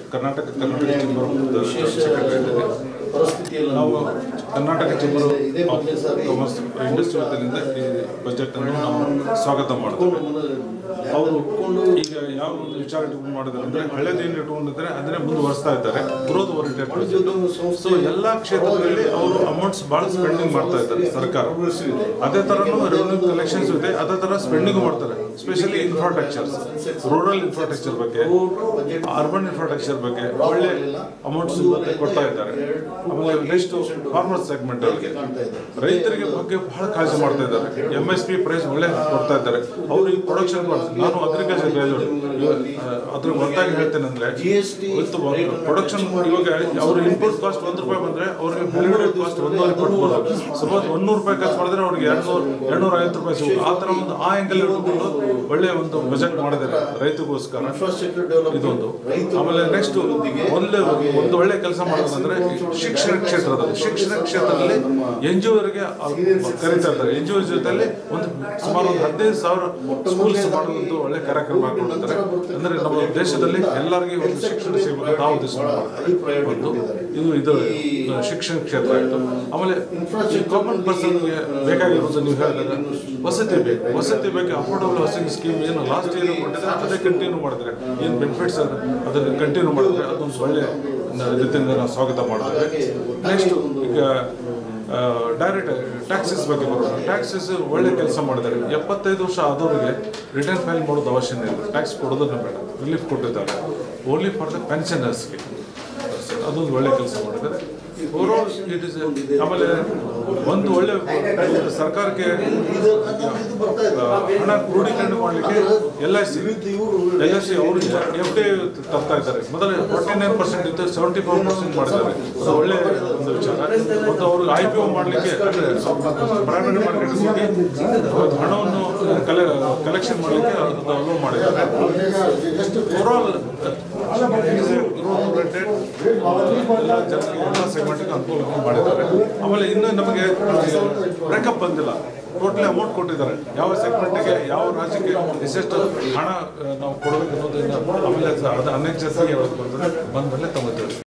Karnataka Karnataka chamber ವಿಶೇಷ secretary ಇದ್ದೇನೆ ಪರಿಸ್ಥಿತಿಯಲ್ಲಿ ನಾವು ಕರ್ನಾಟಕ ಚೇಂಬರ್ ಇದೇ ಮೊದಲನೇ ಸಾರಿ ಕಾಮರ್ಸ್ ಇಂಡಸ್ಟ್ರಿ ವತಿಯಿಂದ ಈ ಬಜೆಟ್ ಅನ್ನು ನಾವು ಸ್ವಾಗತ ಮಾಡ್ತೇವೆ ಅವರು ಈಗ ಯಾವ ಒಂದು ವಿಚಾರ ಇಟ್ಕೊಂಡು ಮಾಡಿದ್ದಾರೆ ಅಂದ್ರೆ ಹಳೆದೇನು ಇಟ್ಕೊಂಡಿದ್ದಾರೆ ಅದನ್ನೇ ಮುಂದುವರಿಸ್ತಾ ಇದ್ದಾರೆ ಗ್ರೋತ್ ಓರಿಯೆಂಟೆಡ್ ಸೊ ಎಲ್ಲಾ ಕ್ಷೇತ್ರದಲ್ಲಿ ಅವರು ಅಮೌಂಟ್ಸ್ ಬಹಳ ಸ್ಪೆಂಡಿಂಗ್ ಮಾಡ್ತಾ ಇದ್ದಾರೆ ಸರ್ಕಾರ ಅದೇ ತರನು ರೆವೆನ್ಯೂ ಕಲೆಕ್ಷನ್ಸ್ ಇದೆ ಅದೇ ತರ ಸ್ಪೆಂಡಿಂಗ್ ಮಾಡ್ತಾರೆ ಸ್ಪೆಷಲಿ ಇನ್ಫ್ರಾಸ್ಟ್ರಕ್ಚರ್ಸ್ ರೂರಲ್ ಇನ್ಫ್ರಾಸ್ಟ್ರಕ್ಚರ್ ಬಗ್ಗೆ ಅರ್ಬನ್ ಇನ್ಫ್ರಾಸ್ಟ್ರಕ್ಚರ್ ಬಗ್ಗೆ ಒಳ್ಳೆ ಅಮೌಂಟ್ಸ್ ಕೊಡ್ತಾ ಇದ್ದಾರೆ ಆಮೇಲೆ ನೆಕ್ಸ್ಟ್ ಫಾರ್ಮರ್ ಸೆಗ್ಮೆಂಟ್ ಅವರಿಗೆ ರೈತರಿಗೆ ಬಗ್ಗೆ ಬಹಳ ಕಾಳಜಿ ಮಾಡ್ತಾ ಇದ್ದಾರೆ ಎಂ ಎಸ್ ಪಿ ಪ್ರೈಸ್ ಒಳ್ಳೆ ಕೊಡ್ತಾ ಇದ್ದಾರೆ ಅವರು ಈ ಪ್ರೊಡಕ್ಷನ್ ನಾನು ಅಗ್ರಿಕಲ್ಚರ್ ಗ್ರಾಜುಯೇಟ್ ಅದ್ರ ಹೊರತಾಗಿ ಹೇಳ್ತೇನೆ ಅಂದ್ರೆ ಇವತ್ತು ಪ್ರೊಡಕ್ಷನ್ ಇವಾಗ ಅವ್ರ ಇನ್ಪುಟ್ ಕಾಸ್ಟ್ ಒಂದು ರೂಪಾಯಿ ಬಂದ್ರೆ ಅವ್ರಿಗೆ ವ್ಯಾಲ್ಯೂಡೇಟ್ ಕಾಸ್ಟ್ ಒಂದೂವರೆ ಕೊಟ್ಬೋದು ಸಪೋಸ್ ಒಂದೂರು ರೂಪಾಯಿ ಖರ್ಚು ಮಾಡಿದ್ರೆ ಅವ್ರಿಗೆ ಎರಡ್ನೂರು ಎರಡ್ನೂರ ಐವತ್ತು ರೂಪಾಯಿ ಸಿಗುತ್ತೆ ಆ ತರ ಒಂದು ಆ ಆಂಗಲ್ ಇಟ್ಕೊಂಡು ಒಳ್ಳೆ ಒಂದು ಬಜೆಟ್ ಮಾಡಿದ್ದಾರೆ ರೈತಗೋಸ್ಕರ ಇದೊಂದು ಆಮೇಲೆ ನೆಕ್ಸ್ಟ್ ಒಳ್ಳೆ ಒಂದು ಒಳ್ಳೆ ಕೆಲಸ ಮಾಡೋದಂದ್ರೆ ಶಿಕ್ಷಣ ಕ್ಷೇತ್ರದಲ್ಲಿ ಶಿಕ್ಷಣ ಕ್ಷೇತ್ರದಲ್ಲಿ ಎನ್ ಜಿ ಅವರಿಗೆ ಕರೀತಾ ಇದ್ದಾರೆ ಎನ್ ಜಿ ಒ ಜೊತೆಲಿ ಒಂದು ಸುಮಾರು ಒಂದು ಹದಿನೈದು ಸಾವಿರ ಸ್ಕೂಲ್ಸ್ ಮಾಡೋದಂತೂ ಒಳ್ಳೆ ಕಾರ್ಯಕ್ರಮ ಹಾಕೊಂಡಿದ್ದಾರೆ ಅಂದ್ರೆ ನಮ್ಮ ದೇಶದಲ್ಲಿ ಎಲ್ಲರಿಗೂ ಒಂದು ಶಿಕ್ಷಣ ಸಿಗಬೇಕು ನಾವು ಉದ್ದೇಶ ಮಾಡ್ತಾರೆ ಒಂದು ಇದು ಇದು ಶಿಕ್ಷಣ ಕ್ಷೇತ್ರ ಆಯಿತು ಆಮೇಲೆ ಕಾಮನ್ ಪರ್ಸನ್ಗೆ ಬೇಕಾಗಿರೋದು ನೀವು ಹೇಳಿದಾಗ ವಸತಿ ಬೇಕು ವಸತಿ ಬೇಕು ಅಫೋರ್ಡಬಲ್ ಹೌಸಿಂಗ್ ಸ್ಕೀಮ್ ಏನು ಲಾಸ್ಟ್ ಇಯರ್ ಕೊಟ್ಟಿದ್ರೆ ಅದೇ ಕಂಟಿನ್ಯೂ ಮಾಡಿದ್ರೆ ಏನು ಬೆನಿಫಿಟ್ಸ್ ಅದನ್ನು ಕಂಟಿನ್ಯೂ ಮಾಡಿದ್ರೆ ಅದೊಂದು ಒಳ್ಳೆ ರೀತಿಯಿಂದ ನಾವು ಸ್ವಾಗತ ಮಾಡ್ತೇವೆ ನೆಕ್ಸ್ಟ್ ಈಗ ಡೈರೆಕ್ಟ್ ಟ್ಯಾಕ್ಸಸ್ ಬಗ್ಗೆ ಬರೋಣ ಟ್ಯಾಕ್ಸಸ್ ಒಳ್ಳೆ ಕೆಲಸ ಮಾಡಿದ್ದಾರೆ ಎಪ್ಪತ್ತೈದು ವರ್ಷ ಆದವರಿಗೆ ರಿಟರ್ನ್ ಫೈಲ್ ಮಾಡೋದು ಅವಶ್ಯನೇ ಇಲ್ಲ ಟ್ಯಾಕ್ಸ್ ಕೊಡೋದನ್ನ ಬೇಡ ರಿಲೀಫ್ ಕೊಟ್ಟಿದ್ದಾರೆ ಓನ್ಲಿ ಫಾರ್ ದ ಪೆನ್ಷನರ್ಸ್ಗೆ ಅದೊಂದು ಒಳ್ಳೆ ಕೆಲಸ ಮಾಡಿದ್ದಾರೆ ಓವರಾಲ್ ಇಟ್ ಇಸ್ ಆಮೇಲೆ ಒಂದು ಒಳ್ಳೆ ಸರ್ಕಾರಕ್ಕೆ ಆ, ಹಣ ಕ್ರೋಢೀಕರಣ ಮಾಡಲಿಕ್ಕೆ L I C L I C ಅವ್ರಿಗೆ ಎಫ್ ಡಿ ತರ್ತಾ ಇದ್ದಾರೆ ಮೊದಲು ಫಾರ್ಟಿ ನೈನ್ ಪರ್ಸೆಂಟ್ ಇತ್ತು ಸೆವೆಂಟಿ ಫೋರ್ ಪರ್ಸೆಂಟ್ ಮಾಡಿದ್ದಾರೆ ಅದು ಒಳ್ಳೆ ಒಂದು ವಿಚಾರ ಮತ್ತು ಅವ್ರಿಗೆ ಐ ಪಿ ಒ ಮಾಡಲಿಕ್ಕೆ ಅಂದರೆ ಪ್ರೈವೇಟ್ ಮಾರ್ಕೆಟ್ಗೆ ಹಣವನ್ನು ಕಲೆ ಕಲೆಕ್ಷನ್ ಮಾಡಲಿಕ್ಕೆ ಅದು ಅಲೋ ಮಾಡಿದ್ದಾರೆ ಓವರಾಲ್ ಎಲ್ಲ ಜನರಿಗೆ ಎಲ್ಲ ಸೆಗ್ಮೆಂಟ್ಗೆ ಅನುಕೂಲ ಮಾಡಿದ್ದಾರೆ ಆಮೇಲೆ ಇನ್ನು ನಮಗೆ ಬ್ರೇಕಪ್ ಬಂದಿಲ್ಲ ಟೋಟಲಿ ಅಮೌಂಟ್ ಕೊಟ್ಟಿದ್ದಾರೆ ಯಾವ ಸೆಗ್ಮೆಂಟ್ಗೆ ಯಾವ ರಾಜ್ಯಕ್ಕೆ ಎಷ್ಟೆಷ್ಟು ಹಣ ಆ, ನಾವು ಕೊಡಬೇಕು ಅನ್ನೋದನ್ನ ಆಮೇಲೆ ಅದು ಅನೇಕ ಜನರಿಗೆ ಹೇಳೋದು ಬರ್ತದೆ ಬಂದ ಮೇಲೆ ತಮ್ಮ ತಿಳಿಸಿ